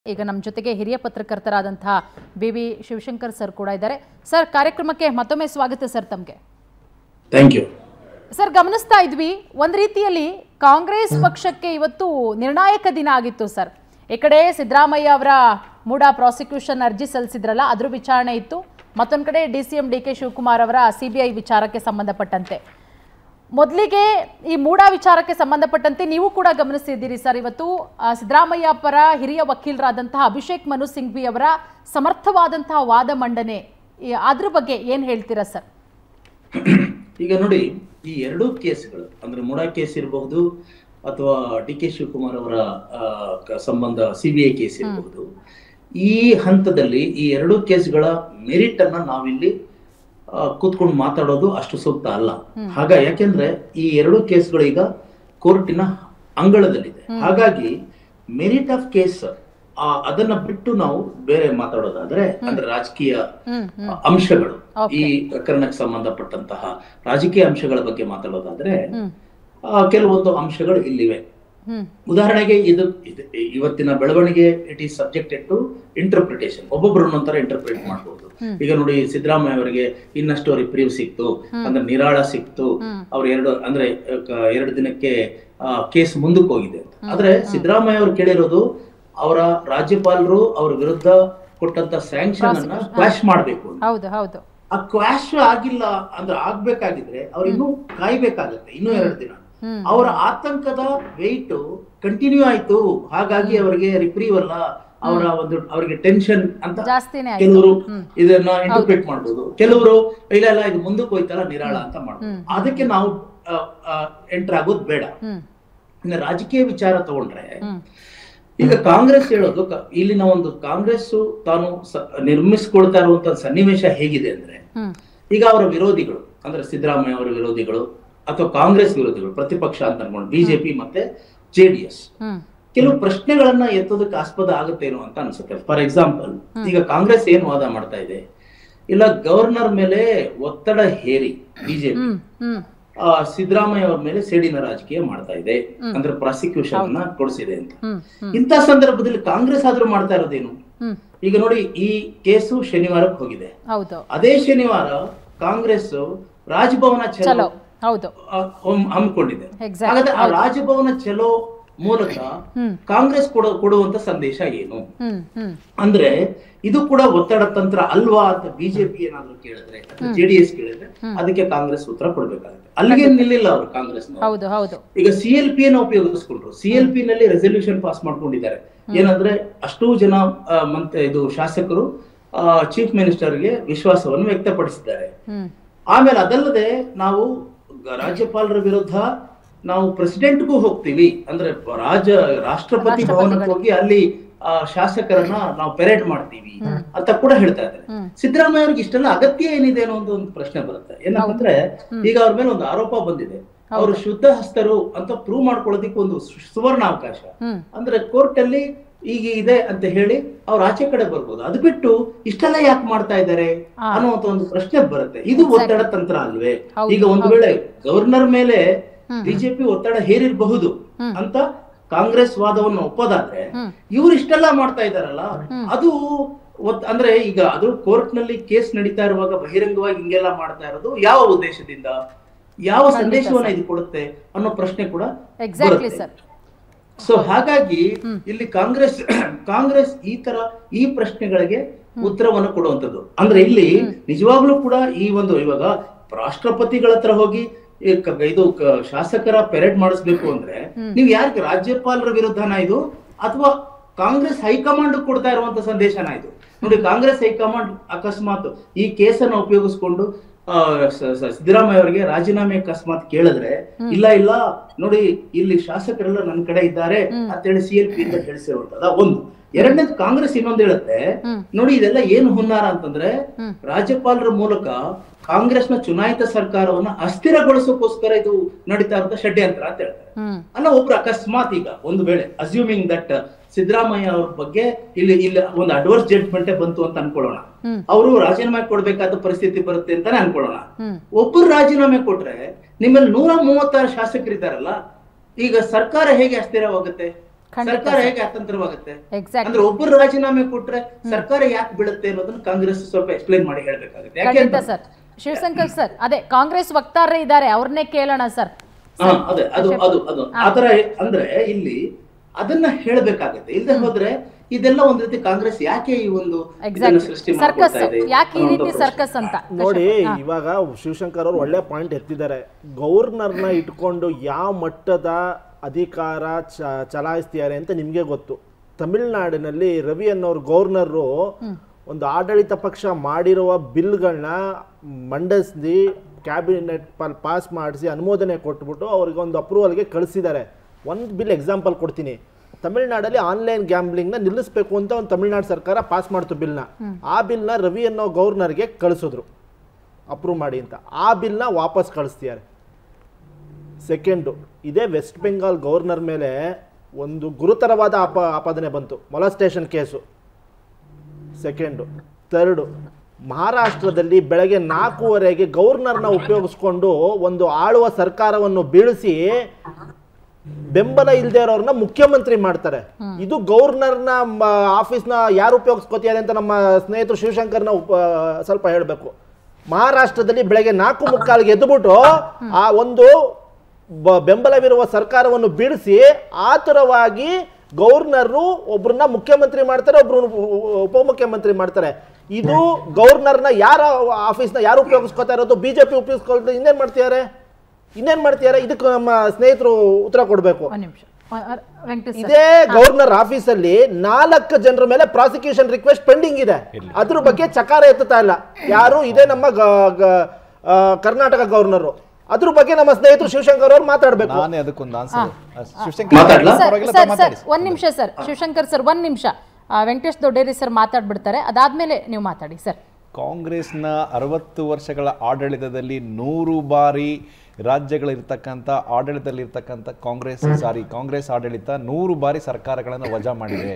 ಈಗ ನಮ್ಮ ಜೊತೆಗೆ ಹಿರಿಯ ಪತ್ರಕರ್ತರಾದಂತಹ ಬಿ ವಿ ಶಿವಶಂಕರ್ ಸರ್ ಕೂಡ ಇದ್ದಾರೆ ಸರ್ ಕಾರ್ಯಕ್ರಮಕ್ಕೆ ಮತ್ತೊಮ್ಮೆ ಸ್ವಾಗತ ಸರ್ ತಮಗೆ ಥ್ಯಾಂಕ್ ಯು ಸರ್ ಗಮನಿಸ್ತಾ ಇದ್ವಿ ಒಂದು ರೀತಿಯಲ್ಲಿ ಕಾಂಗ್ರೆಸ್ ಪಕ್ಷಕ್ಕೆ ಇವತ್ತು ನಿರ್ಣಾಯಕ ದಿನ ಆಗಿತ್ತು ಸರ್ ಈ ಕಡೆ ಸಿದ್ದರಾಮಯ್ಯ ಅವರ ಮೂಡ ಪ್ರಾಸಿಕ್ಯೂಷನ್ ಅರ್ಜಿ ಸಲ್ಲಿಸಿದ್ರಲ್ಲ ಅದ್ರ ವಿಚಾರಣೆ ಇತ್ತು ಮತ್ತೊಂದು ಕಡೆ D C M D K Shivakumar ಅವರ ಸಿ ಬಿ ಐ ವಿಚಾರಕ್ಕೆ ಸಂಬಂಧಪಟ್ಟಂತೆ ಮೊದಲಿಗೆ ಈ ಮೂಡ ವಿಚಾರಕ್ಕೆ ಸಂಬಂಧಪಟ್ಟಂತೆ ನೀವು ಕೂಡ ಗಮನಿಸಿದ್ದೀರಿ ಸರ್ ಇವತ್ತು ಆ, ಸಿದ್ದರಾಮಯ್ಯ ಪರ ಹಿರಿಯ ವಕೀಲರಾದಂತಹ ಅಭಿಷೇಕ್ ಮನು ಸಿಂಘ್ವಿ ಅವರ ಸಮರ್ಥವಾದಂತಹ ವಾದ ಮಂಡನೆ ಈ- ಅದ್ರ ಬಗ್ಗೆ ಏನು ಹೇಳ್ತೀರಾ ಸರ್ ಈಗ ನೋಡಿ ಈ ಎರಡೂ ಕೇಸ್ಗಳು ಅಂದ್ರೆ ಮುಡಾ ಕೇಸ್ ಇರಬಹುದು ಅಥವಾ ಡಿ ಕೆ ಶಿವಕುಮಾರ್ ಅವರ ಆ, ಕ- ಸಂಬಂಧ ಸಿಬಿಐ ಕೇಸ್ ಇರಬಹುದು ಈ ಹಂತದಲ್ಲಿ ಈ ಎರಡೂ ಕೇಸ್ಗಳ ಮೆರಿಟ್ ಅನ್ನ ನಾವಿಲ್ಲಿ ಆ, ಕೂತ್ಕೊಂಡು ಮಾತಾಡೋದು ಅಷ್ಟು ಸೂಕ್ತ ಅಲ್ಲ ಹಾಗ ಯಾಕೆಂದ್ರೆ ಈ ಎರಡೂ ಕೇಸ್ಗಳು ಈಗ ಕೋರ್ಟಿನ ಅಂಗಳದಲ್ಲಿದೆ ಹಾಗಾಗಿ ಮೆರಿಟ್ ಆಫ್ ಕೇಸ್ ಅದನ್ನ ಬಿಟ್ಟು ನಾವು ಬೇರೆ ಮಾತಾಡೋದಾದ್ರೆ ಅಂದ್ರೆ ರಾಜಕೀಯ ಹ್ಮ್ ಅಂಶಗಳು ಈ ಪ್ರಕರಣಕ್ಕೆ ಸಂಬಂಧಪಟ್ಟಂತಹ ರಾಜಕೀಯ ಅಂಶಗಳ ಬಗ್ಗೆ ಮಾತಾಡೋದಾದ್ರೆ ಹ್ಮ್ ಆ, ಕೆಲವೊಂದು ಅಂಶಗಳು ಇಲ್ಲಿವೆ ಹ್ಮ್ ಉದಾಹರಣೆಗೆ ಇದು ಇದು- ಇವತ್ತಿನ ಬೆಳವಣಿಗೆ it is subjected to interpretation ಒಬ್ಬೊಬ್ರು ಒಂದೊಂಥರ ಇಂಟರ್ಪ್ರಿಟ್ ಮಾಡಬಹುದು ಈಗ ನೋಡಿ ಸಿದ್ದರಾಮಯ್ಯ ಅವರಿಗೆ ಇನ್ನಷ್ಟು ರಿಪ್ರೀವ್ ಸಿಕ್ತು ಅಂದ್ರೆ ನಿರಾಳ ಸಿಕ್ತು ಅವ್ರು ಎರಡು ಅಂದ್ರೆ ಕ- ಎರಡು ದಿನಕ್ಕೆ ಕೇಸ್ ಮುಂದಕ್ಕೆ ಹೋಗಿದೆ ಅಂತ ಆದ್ರೆ ಸಿದ್ದರಾಮಯ್ಯ ಅವರು ಕೇಳಿರೋದು ಅವರ ರಾಜ್ಯಪಾಲರು ಅವ್ರ ವಿರುದ್ಧ ಕೊಟ್ಟಂತ ಸ್ಯಾಂಕ್ಷನ್ ಅನ್ನ ಕ್ವಾಶ್ ಮಾಡ್ಬೇಕು ಅಂತ ಹೌದು ಹೌದು ಆ ಕ್ವಾಶ್ ಆಗಿಲ್ಲ ಅಂದ್ರೆ ಆಗ್ಬೇಕಾಗಿದ್ರೆ ಅವ್ರು ಇನ್ನೂ ಕಾಯ್ಬೇಕಾಗತ್ತೆ ಇನ್ನೂ ಎರಡು ದಿನ ಹ್ಮ್. ಅವರ ಆತಂಕದ ವೆಯ್ಟ್ ಕಂಟಿನ್ಯೂ ಆಯ್ತು ಹಾಗಾಗಿ ಅವರಿಗೆ ರಿಪ್ರೀವ್ ಅಲ್ಲ ಅವರ ಒಂದು ಅವರಿಗೆ ಟೆನ್ಷನ್ ಅಂತ ಜಾಸ್ತಿನೇ ಆಯ್ತು ಕೆಲವರು ಇದನ್ನ ಇಂಟರ್ಪ್ರಿಟ್ ಮಾಡ್ಬೋದು ಕೆಲವರು ಇಲ್ಲ ಇಲ್ಲ ಇದು ಮುಂದಕ್ಕೆ ಹೋಯ್ತಲ್ಲ ನಿರಾಳ ಅಂತ ಮಾಡ್ಬೋದು ಅದಕ್ಕೆ ನಾವು ಎಂಟರ್ ಆಗೋದು ಬೇಡ ಹ್ಮ್ ಇನ್ನು ರಾಜಕೀಯ ವಿಚಾರ ತಗೊಂಡ್ರೆ ಹ್ಮ್ ಈಗ ಕಾಂಗ್ರೆಸ್ ಹೇಳೋದು ಕ- ಇಲ್ಲಿನ ಒಂದು ಕಾಂಗ್ರೆಸ್ ತಾನು ಸ- ನಿರ್ಮಿಸ್ಕೊಳ್ತಾ ಇರುವಂತ ಸನ್ನಿವೇಶ ಹೇಗಿದೆ ಅಂದ್ರೆ ಹ್ಮ್ ಈಗ ಅವರ ವಿರೋಧಿಗಳು ಅಂದ್ರೆ ಸಿದ್ದರಾಮಯ್ಯ ಅವರ ವಿರೋಧಿಗಳು ಅಥವಾ ಕಾಂಗ್ರೆಸ್ ವಿರೋಧಿಗಳು ಪ್ರತಿಪಕ್ಷ ಅಂತ ಅನ್ಕೊಂಡು ಬಿಜೆಪಿ ಮತ್ತೆ ಜೆಡಿಎಸ್ ಹ್ಮ್ ಕೆಲವು ಪ್ರಶ್ನೆಗಳನ್ನ ಎತ್ತೋದಕ್ಕೆ ಆಸ್ಪದ ಆಗುತ್ತೇನೋ ಅಂತ ಅನ್ಸುತ್ತೆ ಫಾರ್ ಎಕ್ಸಾಂಪಲ್ ಈಗ ಕಾಂಗ್ರೆಸ್ ಏನ್ ವಾದ ಮಾಡ್ತಾ ಇದೆ ಇಲ್ಲ ಗವರ್ನರ್ ಮೇಲೆ ಒತ್ತಡ ಹೇರಿ ಬಿಜೆಪಿ ಹ್ಮ್ ಹ್ಮ್ ಸಿದ್ದರಾಮಯ್ಯ ಅವ್ರ ಮೇಲೆ ಸೇಡಿನ ರಾಜಕೀಯ ಮಾಡ್ತಾ ಇದೆ ಅಂದ್ರೆ ಪ್ರಾಸಿಕ್ಯೂಷನ್ ಅನ್ನ ಕೊಡಿಸಿದೆ ಅಂತ ಹ್ಮ್ ಹ್ಮ್ ಇಂಥ ಸಂದರ್ಭದಲ್ಲಿ ಕಾಂಗ್ರೆಸ್ ಆದ್ರೂ ಮಾಡ್ತಾ ಇರೋದೇನು ಹ್ಮ್ ಈಗ ನೋಡಿ ಈ ಕೇಸು ಶನಿವಾರಕ್ಕೆ ಹೋಗಿದೆ ಹೌದು ಅದೇ ಶನಿವಾರ ಕಾಂಗ್ರೆಸ್ ರಾಜಭವನ ಚಲೋ ಚಲೋ ಹೌದು ಆ, ಹಮ್- ಹಮ್ಮಿಕೊಂಡಿದೆ Exactly. ಹಾಗಾದ್ರೆ ಆ ರಾಜಭವನ ಚಲೋ ಮೂಲಕ ಹ್ಮ್. ಕಾಂಗ್ರೆಸ್ ಕೊಡೋ ಕೊಡುವಂತ ಸಂದೇಶ ಏನು ಹ್ಮ್ ಹ್ಮ್ ಅಂದ್ರೆ ಇದು ಕೂಡ ಒತ್ತಡ ತಂತ್ರ ಅಲ್ವಾ ಅಂತ ಬಿಜೆಪಿ ಏನಾದ್ರು ಕೇಳಿದ್ರೆ ಅಥವಾ ಜೆಡಿಎಸ್ ಕೇಳಿದ್ರೆ ಅದಕ್ಕೆ ಕಾಂಗ್ರೆಸ್ ಉತ್ತರ ಕೊಡ್ಬೇಕಾಗುತ್ತೆ ಅಲ್ಲಿಗೆ ನಿಲ್ಲಿಲ್ಲ ಅವರು ಕಾಂಗ್ರೆಸ್ ಹೌದು ಹೌದು ಈಗ ಸಿ ಎಲ್ ಪಿ ಅನ್ನ ಉಪಯೋಗಿಸ್ಕೊಂಡ್ರು ಸಿ ಎಲ್ ಪಿ ನಲ್ಲಿ ರೆಸಲ್ಯೂಷನ್ ಪಾಸ್ ಮಾಡ್ಕೊಂಡಿದ್ದಾರೆ ಏನಂದ್ರೆ ಅಷ್ಟೂ ಜನ ಆ, ಮಂತ್ ಇದು ಶಾಸಕರು ಚೀಫ್ ಮಿನಿಸ್ಟರ್ಗೆ ವಿಶ್ವಾಸವನ್ನು ವ್ಯಕ್ತಪಡಿಸಿದ್ದಾರೆ ಹ್ಮ್ ಆಮೇಲೆ ಅದಲ್ಲದೆ ನಾವು ಗ- ರಾಜ್ಯಪಾಲರ ವಿರುದ್ಧ ನಾವು ಪ್ರೆಸಿಡೆಂಟ್ಗೂ ಹೋಗ್ತೀವಿ ಅಂದ್ರೆ ರಾಜ ರಾಷ್ಟ್ರಪತಿ ಭವನಕ್ಕೆ ಹೋಗಿ ಅಲ್ಲಿ ಆ, ಶಾಸಕರನ್ನ ನಾವು ಪೆರೇಡ್ ಮಾಡ್ತೀವಿ ಅಂತ ಕೂಡ ಹೇಳ್ತಾ ಇದ್ದಾರೆ ಸಿದ್ದರಾಮಯ್ಯ ಅವ್ರಿಗೆ ಇಷ್ಟೆಲ್ಲ ಅಗತ್ಯ ಏನಿದೆ ಅನ್ನೋ ಒಂದು ಒಂದು ಪ್ರಶ್ನೆ ಬರುತ್ತೆ ಏನಂತಂದ್ರೆ ಈಗ ಅವ್ರ ಮೇಲೆ ಒಂದು ಆರೋಪ ಬಂದಿದೆ ಅವರು ಶುದ್ಧ ಹಸ್ತರು ಅಂತ ಪ್ರೂವ್ ಮಾಡ್ಕೊಳ್ಳೋದಕ್ಕೆ ಒಂದು ಸು- ಸುವರ್ಣ ಅವಕಾಶ ಹ್ಮ್ ಅಂದ್ರೆ ಕೋರ್ಟ್ ಅಲ್ಲಿ ಈಗ ಇದೆ ಅಂತ ಹೇಳಿ ಅವ್ರು ಆಚೆ ಕಡೆ ಬರ್ಬೋದು ಅದು ಬಿಟ್ಟು ಇಷ್ಟೆಲ್ಲ ಯಾಕೆ ಮಾಡ್ತಾ ಇದ್ದಾರೆ ಅನ್ನುವಂತ ಒಂದು ಪ್ರಶ್ನೆ ಬರುತ್ತೆ ಇದು ಒತ್ತಡ ತಂತ್ರ ಅಲ್ವೇ ಈಗ ಒಂದು ವೇಳೆ ಗವರ್ನರ್ ಮೇಲೆ ಬಿಜೆಪಿ ಒತ್ತಡ ಹೇರಿರಬಹುದು ಅಂತ ಕಾಂಗ್ರೆಸ್ ವಾದವನ್ನು ಒಪ್ಪೋದಾದ್ರೆ ಇವ್ರು ಇಷ್ಟೆಲ್ಲ ಮಾಡ್ತಾ ಇದಾರಲ್ಲ ಅದು ಒತ್- ಅಂದ್ರೆ ಈಗ ಅದು ಕೋರ್ಟ್ ನಲ್ಲಿ ಕೇಸ್ ನಡೀತಾ ಇರುವಾಗ ಬಹಿರಂಗವಾಗಿ ಹಿಂಗೆಲ್ಲ ಮಾಡ್ತಾ ಇರೋದು ಯಾವ ಉದ್ದೇಶದಿಂದ ಯಾವ ಸಂದೇಶವನ್ನ ಇದು ಕೊಡುತ್ತೆ ಅನ್ನೋ ಪ್ರಶ್ನೆ ಕೂಡ ಎಕ್ಸಾಕ್ಟ್ಲಿ ಬರುತ್ತೆ. ಸರ್ ಸೊ ಹಾಗಾಗಿ ಇಲ್ಲಿ ಕಾಂಗ್ರೆಸ್ ಕಾಂಗ್ರೆಸ್ ಈ ತರ ಈ ಪ್ರಶ್ನೆಗಳಿಗೆ ಉತ್ತರವನ್ನು ಕೊಡುವಂತದ್ದು ಅಂದ್ರೆ ಇಲ್ಲಿ ನಿಜವಾಗ್ಲೂ ಕೂಡ ಈ ಒಂದು ಇವಾಗ ರಾಷ್ಟ್ರಪತಿಗಳ ಹತ್ರ ಹೋಗಿ ಈ ಕ- ಇದು ಕ- ಶಾಸಕರ ಪೆರೇಡ್ ಮಾಡಿಸ್ಬೇಕು ಅಂದ್ರೆ ನೀವು ಯಾರಿಗೆ ರಾಜ್ಯಪಾಲರ ವಿರುದ್ಧನ ಇದು ಅಥವಾ ಕಾಂಗ್ರೆಸ್ ಹೈಕಮಾಂಡ್ ಕೊಡ್ತಾ ಇರುವಂತ ಸಂದೇಶನ ಇದು ನೋಡಿ ಕಾಂಗ್ರೆಸ್ ಹೈಕಮಾಂಡ್ ಅಕಸ್ಮಾತ್ ಈ ಕೇಸನ್ನ ಉಪಯೋಗಿಸ್ಕೊಂಡು ಆ, ಸ- ಸ- ಸಿದ್ದರಾಮಯ್ಯ ಅವರಿಗೆ ರಾಜೀನಾಮೆ ಅಕಸ್ಮಾತ್ ಕೇಳಿದ್ರೆ ಇಲ್ಲ ಇಲ್ಲ ನೋಡಿ ಇಲ್ಲಿ ಶಾಸಕರೆಲ್ಲ ನನ್ನ ಕಡೆ ಇದ್ದಾರೆ ಅಂತೇಳಿ ಸಿ ಎಲ್ ಪಿ ಇಂದ ಹೇಳಿಸಿರುವಂತದ ಒಂದು ಎರಡನೇದು ಕಾಂಗ್ರೆಸ್ ಇನ್ನೊಂದು ಹೇಳುತ್ತೆ ನೋಡಿ ಇದೆಲ್ಲ ಏನು ಹುನ್ನಾರ ಅಂತಂದ್ರೆ ರಾಜ್ಯಪಾಲರ ಮೂಲಕ ಕಾಂಗ್ರೆಸ್ನ ಚುನಾಯಿತ ಸರ್ಕಾರವನ್ನ ಅಸ್ಥಿರಗೊಳಿಸೋಕೋಸ್ಕರ ಇದು ನಡೀತಾ ಇರುವಂತ ಷಡ್ಯಂತ್ರ ಅಂತ ಹೇಳ್ತಾರೆ ಹ್ಮ್ ಅಲ್ಲ ಒಬ್ರು ಅಕಸ್ಮಾತ್ ಈಗ ಒಂದು ವೇಳೆ ಅಸ್ಯೂಮಿಂಗ್ ದಟ್ ಸಿದ್ದರಾಮಯ್ಯ ಅವ್ರ ಬಗ್ಗೆ ಇಲ್ಲಿ ಇಲ್ಲಿ ಒಂದು ಅಡ್ವರ್ಸ್ ಜಡ್ಜ್ಮೆಂಟ್ ಬಂತು ಅಂತ ಅನ್ಕೊಳ್ಳೋಣ ಹ್ಮ್. ಅವರು ರಾಜೀನಾಮೆ ಕೊಡ್ಬೇಕಾದ ಪರಿಸ್ಥಿತಿ ಬರುತ್ತೆ ಅಂತಾನೆ ಅನ್ಕೊಳ್ಳೋಣ ಹ್ಮ್ ಒಬ್ಬರು ರಾಜೀನಾಮೆ ಕೊಟ್ರೆ ನಿಮ್ಮಲ್ಲಿ ನೂರ ಮೂವತ್ತಾರು ಶಾಸಕರಿದ್ದಾರಲ್ಲ ಈಗ ಸರ್ಕಾರ ಹೇಗೆ ಅಸ್ಥಿರವಾಗುತ್ತೆ ಖಂಡಿತ ಸರ್ಕಾರ ಹೇಗೆ ಅತಂತ್ರವಾಗುತ್ತೆ ಎಕ್ಸಾಕ್ಟ್ ಅಂದ್ರೆ ಒಬ್ಬರು ರಾಜೀನಾಮೆ ಕೊಟ್ರೆ ಸರ್ಕಾರ ಯಾಕೆ ಬೀಳುತ್ತೆ ಅನ್ನೋದನ್ನ ಕಾಂಗ್ರೆಸ್ ಸ್ವಲ್ಪ ಎಕ್ಸ್ಪ್ಲೈನ್ ಮಾಡಿ ಹೇಳ್ಬೇಕಾಗುತ್ತೆ ಯಾಕೆ ಖಂಡಿತ ಅಂತ- ಸರ್ ಶಿವಶಂಕರ್ ಸರ್ ಅದೇ ಕಾಂಗ್ರೆಸ್ ವಕ್ತಾರರೇ ಇದ್ದಾರೆ ಅವ್ರನ್ನೇ ಕೇಳೋಣ ಸರ್ ಹಾ, ಅದೇ ಅದು ಅದು ಅದು ಆತರ ಅಂದ್ರೆ ಇಲ್ಲಿ ಅದನ್ನ ಹೇಳ್ಬೇಕಾಗತ್ತೆ ಇಲ್ಲದೆ ಹೋದ್ರೆ ಇದೆಲ್ಲ ಒಂದ್ ರೀತಿ ಕಾಂಗ್ರೆಸ್ ಯಾಕೆ ಈ ಒಂದು ಇದನ್ನ ಎಕ್ಸಾಕ್ಟ್ ಸೃಷ್ಟಿ ಸರ್ಕಸ್ ಮಾಡ್ಕೊಳ್ತಾ ಇದೆ ಯಾಕೆ ಈ ಅನ್ನೋ ರೀತಿ ಒಂದು ಸರ್ಕಸ್ ಅಂತ ನೋಡಿ ಇವಾಗ ಶಿವಶಂಕರ್ ಅವರು ಒಳ್ಳೆ ಪಾಯಿಂಟ್ ಎತ್ತಿದ್ದಾರೆ ಗವರ್ನರ್ನ ಇಟ್ಕೊಂಡು ಯಾವ ಮಟ್ಟದ ಅಧಿಕಾರ ಚ ಚಲಾಯಿಸ್ತಿದ್ದಾರೆ ಅಂತ ನಿಮಗೆ ಗೊತ್ತು ತಮಿಳ್ನಾಡಿನಲ್ಲಿ ರವಿ ಅನ್ನೋರು ಗವರ್ನರು ಒಂದು ಆಡಳಿತ ಪಕ್ಷ ಮಾಡಿರುವ ಬಿಲ್ಗಳನ್ನ ಮಂಡಿಸಿ ಕ್ಯಾಬಿನೆಟ್ ಪಾಸ್ ಮಾಡಿಸಿ ಅನುಮೋದನೆ ಕೊಟ್ಬಿಟ್ಟು ಅವ್ರಿಗೆ ಒಂದು ಅಪ್ರೂವಲ್ಗೆ ಕಳಿಸಿದ್ದಾರೆ ಒಂದು ಬಿಲ್ ಎಕ್ಸಾಂಪಲ್ ಕೊಡ್ತೀನಿ ತಮಿಳ್ನಾಡಲ್ಲಿ ಆನ್ಲೈನ್ ಗ್ಯಾಂಬ್ಲಿಂಗ್ನ ನಿಲ್ಲಿಸಬೇಕು ಅಂತ ಒಂದು ತಮಿಳ್ನಾಡು ಸರ್ಕಾರ ಪಾಸ್ ಮಾಡ್ತು ಬಿಲ್ನ ಆ ಬಿಲ್ನ ರವಿ ಅನ್ನೋ ಗವರ್ನರ್ಗೆ ಕಳಿಸಿದ್ರು ಅಪ್ರೂವ್ ಮಾಡಿ ಅಂತ ಆ ಬಿಲ್ನ ವಾಪಸ್ ಕಳಿಸ್ತಿದ್ದಾರೆ ಸೆಕೆಂಡು ಇದೇ ವೆಸ್ಟ್ ಬೆಂಗಾಲ್ ಗವರ್ನರ್ ಮೇಲೆ ಒಂದು ಗುರುತರವಾದ ಆಪ ಆಪಾದನೆ ಬಂತು ಮೊಲಸ್ಟೇಷನ್ ಕೇಸು ಸೆಕೆಂಡು ಥರ್ಡು ಮಹಾರಾಷ್ಟ್ರದಲ್ಲಿ ಬೆಳಗ್ಗೆ ನಾಲ್ಕೂವರೆಗೆ ಗವರ್ನರ್ನ ಉಪಯೋಗಿಸ್ಕೊಂಡು ಒಂದು ಆಳುವ ಸರ್ಕಾರವನ್ನು ಬೀಳಿಸಿ ಬೆಂಬಲ ಇಲ್ಲದೆ ಇರೋರನ್ನ ಮುಖ್ಯಮಂತ್ರಿ ಮಾಡ್ತಾರೆ ಇದು ಗವರ್ನರ್ನ ಆಫೀಸ್ನ ಯಾರು ಉಪಯೋಗಿಸ್ಕೋತಿದ್ದಾರೆ ಅಂತ ನಮ್ಮ ಸ್ನೇಹಿತರು ಶಿವಶಂಕರ್ನ ಉಪ ಸ್ವಲ್ಪ ಹೇಳಬೇಕು ಮಹಾರಾಷ್ಟ್ರದಲ್ಲಿ ಬೆಳಗ್ಗೆ ನಾಲ್ಕು ಮುಕ್ಕಾಲಿಗೆ ಎದ್ದುಬಿಟ್ಟು ಆ ಒಂದು ಬ- ಬೆಂಬಲವಿರುವ ಸರ್ಕಾರವನ್ನು ಬೀಳಿಸಿ ಆತುರವಾಗಿ ಗವರ್ನರು ಒಬ್ರನ್ನ ಮುಖ್ಯಮಂತ್ರಿ ಮಾಡ್ತಾರೆ ಒಬ್ರು ಉಪಮುಖ್ಯಮಂತ್ರಿ ಮಾಡ್ತಾರೆ ಇದು ಗವರ್ನರ್ನ ಯಾರ ಆಫೀಸ್ನ ಯಾರು ಉಪಯೋಗಿಸ್ಕೋತಾ ಇರೋದು ಬಿಜೆಪಿ ಉಪಯೋಗಿಸ್ಕೊಳ್ತಾರೆ ಇನ್ನೇನ್ ಮಾಡ್ತಿದ್ದಾರೆ ಇನ್ನೇನ್ ಮಾಡ್ತಿದ್ದಾರೆ ಇದಕ್ಕೆ ನಮ್ಮ ಸ್ನೇಹಿತರು ಉತ್ತರ ಕೊಡಬೇಕು ಒಂದ್ ನಿಮಿಷ ವೆಂಕಟೇಶ್ ಸರ್ ಇದೇ ಗವರ್ನರ್ ಆಫೀಸಲ್ಲಿ ನಾಲ್ಕು ಜನರ ಮೇಲೆ ಪ್ರಾಸಿಕ್ಯೂಷನ್ ರಿಕ್ವೆಸ್ಟ್ ಪೆಂಡಿಂಗ್ ಇದೆ ಅದ್ರ ಬಗ್ಗೆ ಚಕಾರ ಎತ್ತುತ್ತಾ ಇಲ್ಲ ಯಾರು ಇದೇ ನಮ್ಮ ಗ- ಗ- ಆ, ಕರ್ನಾಟಕ ಗವರ್ನರು ಅದ್ರ ಬಗ್ಗೆ ನಮ್ಮ ಸ್ನೇಹಿತರು ಶಿವಶಂಕರ್ ಅವ್ರು ಮಾತಾಡ್ಬೇಕು ನಾನೇ ಅದಕ್ಕೊಂದು ಆನ್ಸರ್ ಶಿವಶಂಕರ್ ಮಾತಾಡ್ಲಾ? ಸರ್ ಪರವಾಗಿಲ್ಲ, ಸರ್ ಮಾತಾಡಿ ಸರ್ ಒಂದ್ ನಿಮಿಷ ಸರ್ ಶಿವಶಂಕರ್ ಸರ್ ಒಂದ್ ನಿಮಿಷ ಆ, ವೆಂಕಟೇಶ್ ದೊಡ್ಡೇರಿ ಸರ್ ಮಾತಾಡ್ಬಿಡ್ತಾರೆ ಅದಾದ್ಮೇಲೆ ನೀವು ಮಾತಾಡಿ ಸರ್ ಕಾಂಗ್ರೆಸ್ನ ಅರವತ್ತು ವರ್ಷಗಳ ಆಡಳಿತದಲ್ಲಿ ನೂರು ಬಾರಿ ರಾಜ್ಯಗಳಿರ್ತಕ್ಕಂಥ ಆಡಳಿತದಲ್ಲಿರ್ತಕ್ಕಂಥ ಕಾಂಗ್ರೆಸ್ ಸಾರಿ ಕಾಂಗ್ರೆಸ್ ಆಡಳಿತ ನೂರು ಬಾರಿ ಸರ್ಕಾರಗಳನ್ನು ವಜಾ ಮಾಡಿದೆ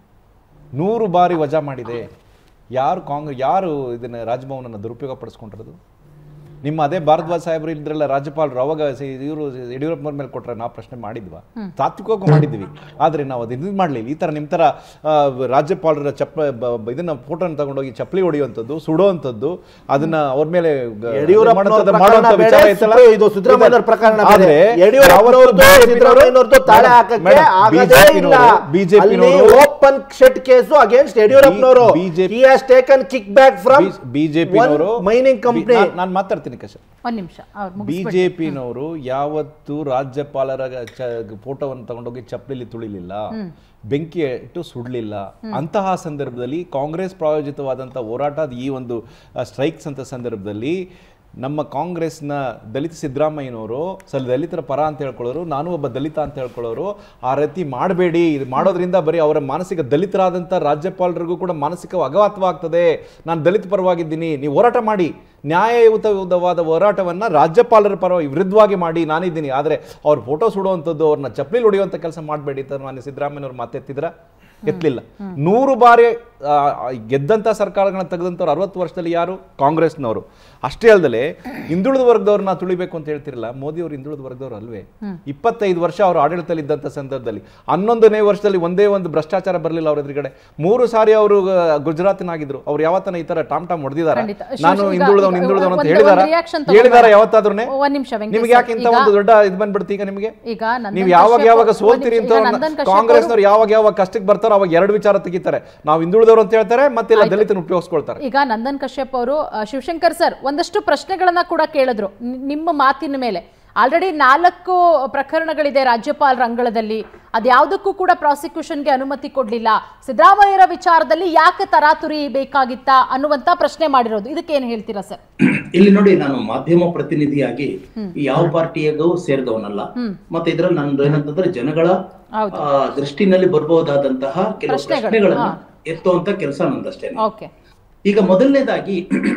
ನೂರು ಬಾರಿ ವಜಾ ಮಾಡಿದೆ ಯಾರು ಕಾಂಗ್ರೆಸ್ ಯಾರು ಇದನ್ನ ರಾಜಭವನನ್ನು ದುರುಪಯೋಗ ಪಡಿಸ್ಕೊಂಡಿರೋದು ನಿಮ್ಮ ಅದೇ ಭಾರದ್ವಾಜ್ ಸಾಹೇಬರು ಇದ್ರಲ್ಲ ರಾಜ್ಯಪಾಲರು ಅವಾಗ ಇವರು ಯಡಿಯೂರಪ್ಪನವ್ರ ಮೇಲೆ ಕೊಟ್ರೆ ನಾವು ಪ್ರಶ್ನೆ ಮಾಡಿದ್ವಾ ತಾತ್ವಿಕವಾಗಿ ಮಾಡಿದ್ವಿ ಆದ್ರೆ ನಾವು ಅದು ಇದು ಮಾಡಲಿಲ್ಲ ಈ ತರ ನಿಮ್ಮ ತರ ಆ, ರಾಜ್ಯಪಾಲರ ಚಪ್ಪ ಬ- ಬ- ಇದನ್ನ ಫೋಟೋನ ತಗೊಂಡೋಗಿ ಚಪ್ಪಲಿ ಹೊಡೆಯುವಂಥದ್ದು ಸುಡುವಂಥದ್ದು ಅದನ್ನ ಅವ್ರ ಮೇಲೆ ಗ- ಯಡಿಯೂರಪ್ಪನವ್ರ ಮಾಡುವಂಥದ್ದು- ಪ್ರಕರಣ ಮಾಡುವಂಥ ಬೇರೆ, ವಿಚಾರ ಐತಲ್ಲ? ಇದು ಸಿದ್ದರಾಮಯ್ಯನವ್ರ ಪ್ರಕರಣ ಬೇರೆ. ಆದ್ರೆ ಯಡಿಯೂರಪ್ಪನವ್ರದ್ದು, ಯಾವತ್ತೂ ಸಿದ್ದರಾಮಯ್ಯನವ್ರದ್ದು ತಾಳೆ ಹಾಕಕ್ಕೆ ಮೇಡಮ್, ಆಗದೇ ಇಲ್ಲ. ಬಿಜೆಪಿ ಅಲ್ಲಿ ಓಪನ್ ಶೆಟ್ ಕೇಸು ಅಗೇನ್ಸ್ಟ್ ಯಡಿಯೂರಪ್ಪನವರು BJP he has taken kick back from ಬಿಜೆಪಿನವರು one mining company ನಾನು ಮಾತಾಡ್ತೀನಿ ಕಶ ಒಂದ್ ನಿಮಿಷ ಅವ್ರು ಮುಗಿಸ್ ಬಿಜೆಪಿನವರು ಯಾವತ್ತು ರಾಜ್ಯಪಾಲರ ಚ- ಫೋಟೋವನ್ನು ತಗೊಂಡೋಗಿ ಚಪ್ಪಲಿಲಿ ತುಳಿಲಿಲ್ಲ ಬೆಂಕಿ ಇಟ್ಟು ಸುಡ್ಲಿಲ್ಲ ಅಂತಹ ಸಂದರ್ಭದಲ್ಲಿ ಕಾಂಗ್ರೆಸ್ ಪ್ರಾಯೋಜಿತವಾದಂಥ ಹೋರಾಟದ ಈ ಒಂದು ಸ್ಟ್ರೈಕ್ಸ್ ಅಂತ ಸಂದರ್ಭದಲ್ಲಿ ನಮ್ಮ ಕಾಂಗ್ರೆಸ್ನ ದಲಿತ ಸಿದ್ದರಾಮಯ್ಯನವರು ಸ್ವಲ್ಪ ದಲಿತರ ಪರ ಅಂತ ಹೇಳ್ಕೊಳ್ಳೋರು ನಾನು ಒಬ್ಬ ದಲಿತ ಅಂತ ಹೇಳ್ಕೊಳ್ಳೋರು ಆ ರೀತಿ ಮಾಡಬೇಡಿ ಇದು ಮಾಡೋದ್ರಿಂದ ಬರೀ ಅವರ ಮಾನಸಿಕ ದಲಿತರಾದಂಥ ರಾಜ್ಯಪಾಲರಿಗೂ ಕೂಡ ಮಾನಸಿಕ ಅಘಾತವಾಗ್ತದೆ ನಾನು ದಲಿತ ಪರವಾಗಿದ್ದೀನಿ ನೀವು ಹೋರಾಟ ಮಾಡಿ ನ್ಯಾಯಯುತವಾದ ಹೋರಾಟವನ್ನು ರಾಜ್ಯಪಾಲರ ಪರ ವಿರುದ್ಧವಾಗಿ ಮಾಡಿ ನಾನಿದ್ದೀನಿ ಆದರೆ ಅವ್ರ ಫೋಟೋ ಸುಡುವಂಥದ್ದು ಅವ್ರನ್ನ ಚಪ್ಪಲಿ ಹೊಡೆಯುವಂಥ ಕೆಲಸ ಮಾಡಬೇಡಿ ಅಂತ ಮಾನ್ಯ ಸಿದ್ದರಾಮಯ್ಯನವ್ರು ಮಾತೆತ್ತಿದ್ರ ಎತ್ತಲಿಲ್ಲ ನೂರು ಬಾರಿ ಆ, ಗೆದ್ದಂಥ ಸರ್ಕಾರಗಳನ್ನ ತೆಗೆದಂಥವ್ರು ಅರವತ್ತು ವರ್ಷದಲ್ಲಿ ಯಾರು ಕಾಂಗ್ರೆಸ್ನವರು ಅಷ್ಟೇ ಅಲ್ಲದೆ ಹಿಂದುಳಿದ ವರ್ಗದವ್ರನ್ನ ತುಳಿಬೇಕು ಅಂತ ಹೇಳ್ತಿರಲ್ಲ ಮೋದಿ ಅವರು ಹಿಂದುಳಿದ ವರ್ಗದವ್ರು ಅಲ್ವೇ ಇಪ್ಪತ್ತೈದು ವರ್ಷ ಅವರು ಆಡಳಿತದಲ್ಲಿ ಇದ್ದಂಥ ಸಂದರ್ಭದಲ್ಲಿ ಹನ್ನೊಂದನೇ ವರ್ಷದಲ್ಲಿ ಒಂದೇ ಒಂದು ಭ್ರಷ್ಟಾಚಾರ ಬರಲಿಲ್ಲ ಅವ್ರ ಎದುರುಗಡೆ ಮೂರು ಸಾರಿ ಅವರು ಗುಜರಾತಿನಾಗಿದ್ರು ಅವ್ರು ಯಾವತ್ತನ ಈ ತರ ಟಾಮ್ ಟಾಮ್ ಹೊಡೆದಿದ್ದಾರೆ ಖಂಡಿತ. ನಾನು ಈಗ- ಹಿಂದುಳಿದವನು ಈಗ ಹಿಂದುಳಿದವನು ಅಂತ ಒಂದು- ಹೇಳಿದಾರ ಒಂದು reaction ತಗೊಂಡು ಹೇಳಿದಾರ ಬರೋಣ. ಯಾವತ್ತಾದ್ರೂ ಒಂದ್ ನಿಮಿಷ ವೆಂಕಟೇಶ್ ನಿಮ್ಗೆ ಯಾಕೆ ಇಂಥ ಈಗ- ಒಂದು ದೊಡ್ಡ ಇದು ಬಂದ್ಬಿಡ್ತು ಈಗ ನಿಮಗೆ ಈಗ ನಂದನ್ ನೀವು ಯಾವಾಗ ಕಶ್ಯಪ್ ಯಾವಾಗ ಒಂದ್ ಸೋಲ್ತೀರಿ ನಿಮಿಷ, ಅಂತ ಈಗ ನಂದನ್ ಕಶ್ಯಪ್ ಕಾಂಗ್ರೆಸ್ನವ್ರು ಯಾವಾಗ ಯಾವಾಗ ಕಷ್ಟಕ್ಕೆ ಬರ್ತಾರೋ ಅವಾಗ ಎರಡು ವಿಚಾರ ತೆಗಿತಾರೆ ನಾವು ಹಿಂದುಳಿದವರು ಅಂತ ಹೇಳ್ತಾರೆ ಮತ್ತೆ ಇಲ್ಲ ದಲಿತನ ಉಪಯೋಗಿಸ್ಕೊಳ್ತಾರೆ ಈಗ ನಂದನ್ ಕಶ್ಯಪ್ ಅವರು ಆ, ಶಿವಶಂಕರ್ ಸರ್ ಒಂದಷ್ಟು ಪ್ರಶ್ನೆಗಳನ್ನ ಕೂಡ ಕೇಳಿದ್ರು ನಿ- ನಿಮ್ಮ ಮಾತಿನ ಮೇಲೆ ಆಲ್ರೆಡಿ ನಾಲ್ಕು ಪ್ರಕರಣಗಳಿದೆ ರಾಜ್ಯಪಾಲರ ಅಂಗಳದಲ್ಲಿ ಅದ್ಯಾವುದಕ್ಕೂ ಕೂಡ ಪ್ರಾಸಿಕ್ಯೂಷನ್ಗೆ ಅನುಮತಿ ಕೊಡ್ಲಿಲ್ಲ ಸಿದ್ದರಾಮಯ್ಯರ ವಿಚಾರದಲ್ಲಿ ಯಾಕೆ ತರಾತುರಿ ಬೇಕಾಗಿತ್ತಾ ಅನ್ನುವಂತ ಪ್ರಶ್ನೆ ಮಾಡಿರೋದು ಇದಕ್ಕೆ ಏನ್ ಹೇಳ್ತೀರಾ ಸರ್ ಇಲ್ಲಿ ನೋಡಿ ನಾನು ಮಾಧ್ಯಮ ಪ್ರತಿನಿಧಿಯಾಗಿ ಯಾವ ಪಾರ್ಟಿಯಾಗೂ ಸೇರಿದವನಲ್ಲ ಮತ್ತೆ ಇದ್ರಲ್ಲಿ ನಂದು ಏನಂತಂದ್ರೆ ಜನಗಳ ಹೌದು. ಆ, ದೃಷ್ಟಿನಲ್ಲಿ ಬರ್ಬೋದಾದಂತಹ ಕೆಲವು ಪ್ರಶ್ನೆಗಳು, ಪ್ರಶ್ನೆಗಳನ್ನ ಹಾ. ಎತ್ತುವಂತ ಕೆಲಸ ನಂದಷ್ಟೇ ಓಕೆ ಈಗ ಮೊದಲನೇದಾಗಿ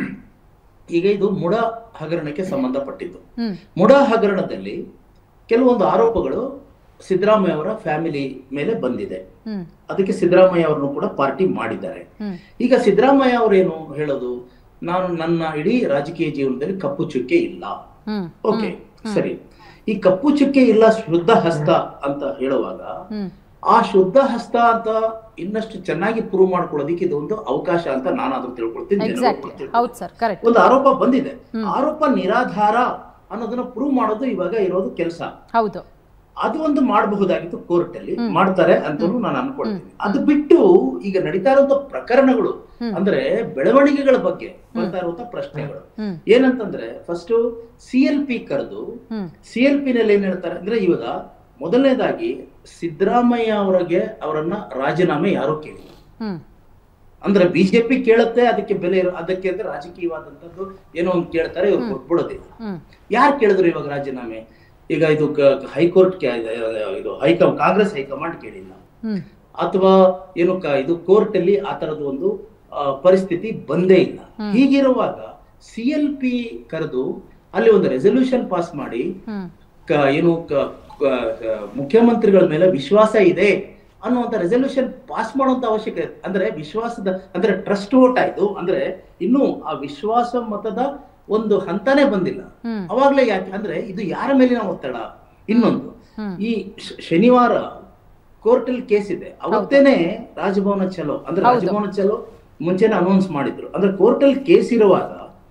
ಈಗ ಇದು ಮುಡ ಹಗರಣಕ್ಕೆ ಸಂಬಂಧಪಟ್ಟಿದ್ದು ಹ್ಮ್ ಮುಡ ಹಗರಣದಲ್ಲಿ ಕೆಲವೊಂದು ಆರೋಪಗಳು ಸಿದ್ದರಾಮಯ್ಯ ಅವರ ಫ್ಯಾಮಿಲಿ ಮೇಲೆ ಬಂದಿದೆ ಹ್ಮ್ ಅದಕ್ಕೆ ಸಿದ್ದರಾಮಯ್ಯ ಅವರನ್ನು ಕೂಡ ಪಾರ್ಟಿ ಮಾಡಿದ್ದಾರೆ ಹ್ಮ್ ಈಗ ಸಿದ್ದರಾಮಯ್ಯ ಅವರೇನು ಹೇಳೋದು ನಾನು ನನ್ನ ಇಡೀ ರಾಜಕೀಯ ಜೀವನದಲ್ಲಿ ಕಪ್ಪು ಚುಕ್ಕೆ ಇಲ್ಲ ಹ್ಮ್ ಓಕೆ ಸರಿ ಈ ಕಪ್ಪು ಚುಕ್ಕೆ ಇಲ್ಲ ಶುದ್ಧ ಹಸ್ತ ಅಂತ ಹೇಳುವಾಗ ಹ್ಮ್ ಆ ಶುದ್ಧ ಹಸ್ತ ಅಂತ ಇನ್ನಷ್ಟು ಚೆನ್ನಾಗಿ ಪ್ರೂವ್ ಮಾಡ್ಕೊಳ್ಳೋದಿಕ್ಕೆ ಇದು ಒಂದು ಅವಕಾಶ ಅಂತ ನಾನು ಅದನ್ನ ತಿಳ್ಕೊಳ್ತೀನಿ ಜನಗಳು ಕೂಡ ಎಕ್ಸಾಕ್ಟ್ಲಿ ತಿಳ್ಕೊಳ್ತಾರೆ. ಹೌದು ಸರ್ ಕರೆಕ್ಟ್ ಒಂದು ಆರೋಪ ಬಂದಿದೆ ಆರೋಪ ನಿರಾಧಾರ ಅನ್ನೋದನ್ನ ಪ್ರೂವ್ ಮಾಡೋದು ಇವಾಗ ಇರೋದು ಕೆಲಸ ಹೌದು ಅದು ಒಂದು ಮಾಡಬಹುದಾಗಿತ್ತು ಕೋರ್ಟ್ ಅಲ್ಲಿ ಮಾಡ್ತಾರೆ ಅಂತ ನಾನು ಅನ್ಕೊಳ್ತೀನಿ ಅದು ಬಿಟ್ಟು ಈಗ ನಡೀತಾ ಇರುವಂತ ಪ್ರಕರಣಗಳು ಅಂದ್ರೆ ಬೆಳವಣಿಗೆಗಳ ಬಗ್ಗೆ ಬರ್ತಾ ಇರುವಂತ ಪ್ರಶ್ನೆಗಳು ಹ್ಮ್. ಏನಂತಂದ್ರೆ ಫಸ್ಟ್ ಸಿ ಎಲ್ ಪಿ ಕರೆದು ಹ್ಮ್ ಸಿ ಎಲ್ ಪಿ ನಲ್ಲಿ ಏನ್ ಹೇಳ್ತಾರೆ ಅಂದ್ರೆ ಇವಾಗ ಮೊದಲನೇದಾಗಿ ಸಿದ್ದರಾಮಯ್ಯ ಅವರಿಗೆ ಅವರನ್ನ ರಾಜೀನಾಮೆ ಯಾರು ಕೇಳಿಲ್ಲ ಹ್ಮ್ ಅಂದ್ರೆ ಬಿಜೆಪಿ ಕೇಳುತ್ತೆ ಅದಕ್ಕೆ ಬೆಲೆ ಇರೋ ಅದಕ್ಕೆ ಅಂದ್ರೆ ರಾಜಕೀಯವಾದಂತದ್ದು ಏನೋ ಒಂದು ಕೇಳ್ತಾರೆ ಇವ್ರು ಕೊಟ್ಬಿಡೋದಿಲ್ಲ ಹ್ಮ್ ಯಾರು ಕೇಳಿದ್ರು ಇವಾಗ ರಾಜೀನಾಮೆ ಈಗ ಇದು ಕ- ಹೈಕೋರ್ಟ್ ಕೆ- ಇದು ಹೈಕ ಕಾಂಗ್ರೆಸ್ ಹೈಕಮಾಂಡ್ ಕೇಳಿಲ್ಲ ಹ್ಮ್ ಅಥವಾ ಏನು ಕ- ಇದು ಕೋರ್ಟ್ ಅಲ್ಲಿ ಆ ತರದ ಒಂದು ಆ, ಪರಿಸ್ಥಿತಿ ಬಂದೇ ಇಲ್ಲ ಹೀಗಿರುವಾಗ ಸಿ ಎಲ್ ಪಿ ಕರೆದು ಅಲ್ಲಿ ಒಂದು ರೆಸಲ್ಯೂಷನ್ ಪಾಸ್ ಮಾಡಿ ಹ್ಮ್ ಕ- ಏನು ಕ- ಕ- ಕ- ಮುಖ್ಯಮಂತ್ರಿಗಳ ಮೇಲೆ ವಿಶ್ವಾಸ ಇದೆ ಅನ್ನುವಂತ ರೆಸಲ್ಯೂಷನ್ ಪಾಸ್ ಮಾಡುವಂತ ಅವಶ್ಯಕತೆ ಅಂದ್ರೆ ವಿಶ್ವಾಸದ ಅಂದ್ರೆ ಟ್ರಸ್ಟ್ ವೋಟ್ ಆಯ್ತು ಅಂದ್ರೆ ಇನ್ನು ಆ ವಿಶ್ವಾಸ ಮತದ ಒಂದು ಹಂತನೇ ಬಂದಿಲ್ಲ ಹ್ಮ್. ಅವಾಗ್ಲೇ ಯಾಕೆ ಅಂದ್ರೆ ಇದು ಯಾರ ಮೇಲಿನ ಒತ್ತಡ ಇನ್ನೊಂದು ಹ್ಮ್. ಈ ಶ- ಶನಿವಾರ ಕೋರ್ಟ್ ಅಲ್ಲಿ ಕೇಸ್ ಇದೆ ಅವತ್ತೇನೆ ರಾಜಭವನ ಚಲೋ ಅಂದ್ರೆ ಹೌದು. ರಾಜಭವನ ಚಲೋ ಮುಂಚೆನೆ ಅನೌನ್ಸ್ ಮಾಡಿದ್ರು ಅಂದ್ರೆ ಕೋರ್ಟ್ ಅಲ್ಲಿ ಕೇಸ್ ಇರುವಾಗ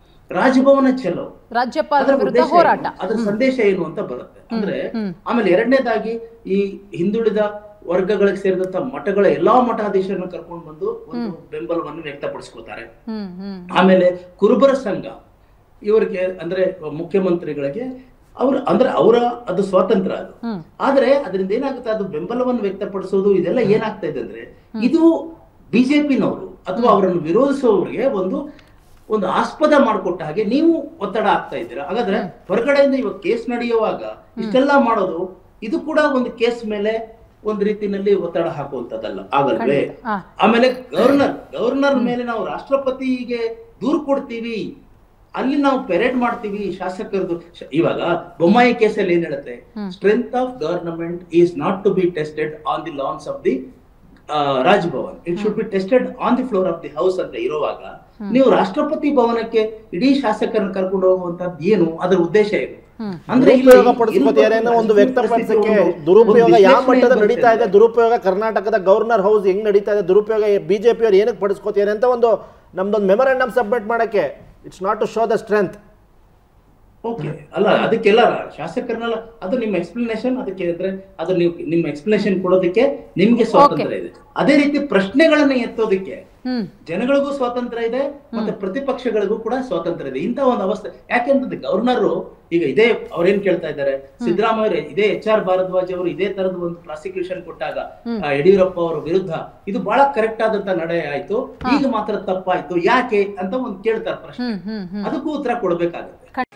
ರಾಜಭವನ ಚಲೋ ರಾಜ್ಯಪಾಲರ ಅದರ ವಿರುದ್ಧ ಉದ್ದೇಶ ಹೋರಾಟ ಏನು? ಅದರ ಸಂದೇಶ ಏನು ಅಂತ ಬರುತ್ತೆ ಅಂದ್ರೆ ಹ್ಮ್. ಆಮೇಲೆ ಎರಡನೇದಾಗಿ ಈ ಹಿಂದುಳಿದ ವರ್ಗಗಳಿಗೆ ಸೇರಿದಂತ ಮಠಗಳ ಎಲ್ಲಾ ಮಠಾಧೀಶರನ್ನ ಕರ್ಕೊಂಡು ಬಂದು ಒಂದು ಬೆಂಬಲವನ್ನು ವ್ಯಕ್ತಪಡಿಸ್ಕೋತಾರೆ ಹ್ಮ್ ಹ್ಮ್ ಆಮೇಲೆ ಕುರುಬರ ಸಂಘ ಇವರಿಗೆ ಅಂದ್ರೆ ಮುಖ್ಯಮಂತ್ರಿಗಳಿಗೆ ಅವ್ರ ಅಂದ್ರೆ ಅವರ ಅದು ಸ್ವಾತಂತ್ರ್ಯ ಅದು ಹ್ಮ್ ಆದ್ರೆ ಅದರಿಂದ ಏನಾಗುತ್ತೆ ಅದು ಬೆಂಬಲವನ್ನು ವ್ಯಕ್ತಪಡಿಸೋದು ಇದೆಲ್ಲ ಏನಾಗ್ತಾ ಇದೆ ಅಂದ್ರೆ ಇದು ಬಿಜೆಪಿನವರು ಅಥವಾ ಅವರನ್ನು ವಿರೋಧಿಸುವವರಿಗೆ ಒಂದು ಒಂದು ಆಸ್ಪದ ಮಾಡಿಕೊಟ್ಟ ಹಾಗೆ ನೀವು ಒತ್ತಡ ಆಗ್ತಾ ಇದ್ದೀರಾ ಹಾಗಾದ್ರೆ ಹೊರಗಡೆಯಿಂದ ಇವಾಗ ಕೇಸ್ ನಡೆಯುವಾಗ ಇಷ್ಟೆಲ್ಲ ಮಾಡೋದು ಇದು ಕೂಡ ಒಂದು ಕೇಸ್ ಮೇಲೆ ಒಂದು ರೀತಿನಲ್ಲಿ ಒತ್ತಡ ಹಾಕುವಂತದ್ದಲ್ಲ ಆಗಲ್ವೇ ಖಂಡಿತ. ಆ. ಆಮೇಲೆ ಗವರ್ನರ್ ಗವರ್ನರ್ ಮೇಲೆ ನಾವು ರಾಷ್ಟ್ರಪತಿಗೆ ದೂರು ಕೊಡ್ತೀವಿ ಅಲ್ಲಿ ನಾವು ಪೆರೇಡ್ ಮಾಡ್ತೀವಿ ಶಾಸಕರದು ಶ- ಇವಾಗ ಬೊಮ್ಮಾಯಿ ಕೇಸಲ್ಲಿ ಏನ್ ಹೇಳುತ್ತೆ strength of government is not to be tested on the lawns of the Raj Bhavan it should be tested on the floor of the house ಅಂತ ಇರುವಾಗ ನೀವು ರಾಷ್ಟ್ರಪತಿ ಭವನಕ್ಕೆ ಇಡೀ ಶಾಸಕರನ್ನ ಕರ್ಕೊಂಡು ಹೋಗುವಂತದ್ದು ಏನು ಅದರ ಉದ್ದೇಶ ಏನು ಅಂದ್ರೆ ಇಲ್ಲಿ ದುರುಪಯೋಗ ಪಡಿಸ್ಕೋತಿದ್ದಾರೆ ಅನ್ನೋ ಒಂದು ವ್ಯಕ್ತಪಡಿಸಕ್ಕೆ ದುರುಪಯೋಗ ಯಾವ ಮಟ್ಟದ ನಡೀತಾ ಇದೆ ದುರುಪಯೋಗ ಕರ್ನಾಟಕದ ಗವರ್ನರ್ ಹೌಸ್ ಹೆಂಗ್ ನಡೀತಾ ಇದೆ ದುರುಪಯೋಗ ಬಿಜೆಪಿ ಅವ್ರು ಏನಕ್ಕೆ ಪಡಿಸ್ಕೋತಿದ್ದಾರೆ ಅಂತ ಒಂದು ನಮ್ದೊಂದು ಮೆಮೊರಂಡಮ್ ಸಬ್ಮಿಟ್ ಮಾಡಕ್ಕೆ it's not to show the strength okay ಅಲ್ಲ ಅದಕ್ಕೆಲ್ಲ ಶಾಸಕರನ್ನೆಲ್ಲ ಅದು ನಿಮ್ಮ ಎಕ್ಸ್ಪ್ಲನೇಷನ್ ಅದಕ್ಕೆ ಅಂದ್ರೆ ಅದು ನೀವು ನಿಮ್ಮ ಎಕ್ಸ್ಪ್ಲನೇಷನ್ ಕೊಡೋದಕ್ಕೆ ನಿಮ್ಗೆ ಸ್ವಾತಂತ್ರ್ಯ ಇದೆ ಅದೇ ರೀತಿ ಪ್ರಶ್ನೆಗಳನ್ನ ಎತ್ತೋದಕ್ಕೆ ಹ್ಮ್ ಜನಗಳಿಗೂ ಸ್ವಾತಂತ್ರ್ಯ ಇದೆ ಮತ್ತೆ ಪ್ರತಿಪಕ್ಷಗಳಿಗೂ ಕೂಡ ಸ್ವಾತಂತ್ರ್ಯ ಇದೆ ಇಂಥ ಒಂದು ಅವಸ್ಥೆ ಯಾಕೆಂತಂದ್ರೆ ಗವರ್ನರ್ ಈಗ ಇದೇ ಅವ್ರೇನ್ ಕೇಳ್ತಾ ಇದ್ದಾರೆ ಸಿದ್ದರಾಮಯ್ಯ ಅವರು ಇದೇ ಎಚ್ ಆರ್ ಭಾರದ್ವಾಜ್ ಅವರು ಇದೇ ತರದ ಒಂದು ಪ್ರಾಸಿಕ್ಯೂಷನ್ ಕೊಟ್ಟಾಗ ಆ, ಯಡಿಯೂರಪ್ಪ ಅವರ ವಿರುದ್ಧ ಇದು ಬಹಳ ಕರೆಕ್ಟ್ ಆದಂತ ನಡೆ ಆಯ್ತು ಈಗ ಮಾತ್ರ ತಪ್ಪಾಯ್ತು ಯಾಕೆ ಅಂತ ಒಂದು ಕೇಳ್ತಾರೆ ಪ್ರಶ್ನೆ ಹ್ಮ್ ಹ್ಮ್ ಹ್ಮ್ ಅದಕ್ಕೂ ಉತ್ತರ ಕೊಡ್ಬೇಕಾಗತ್ತೆ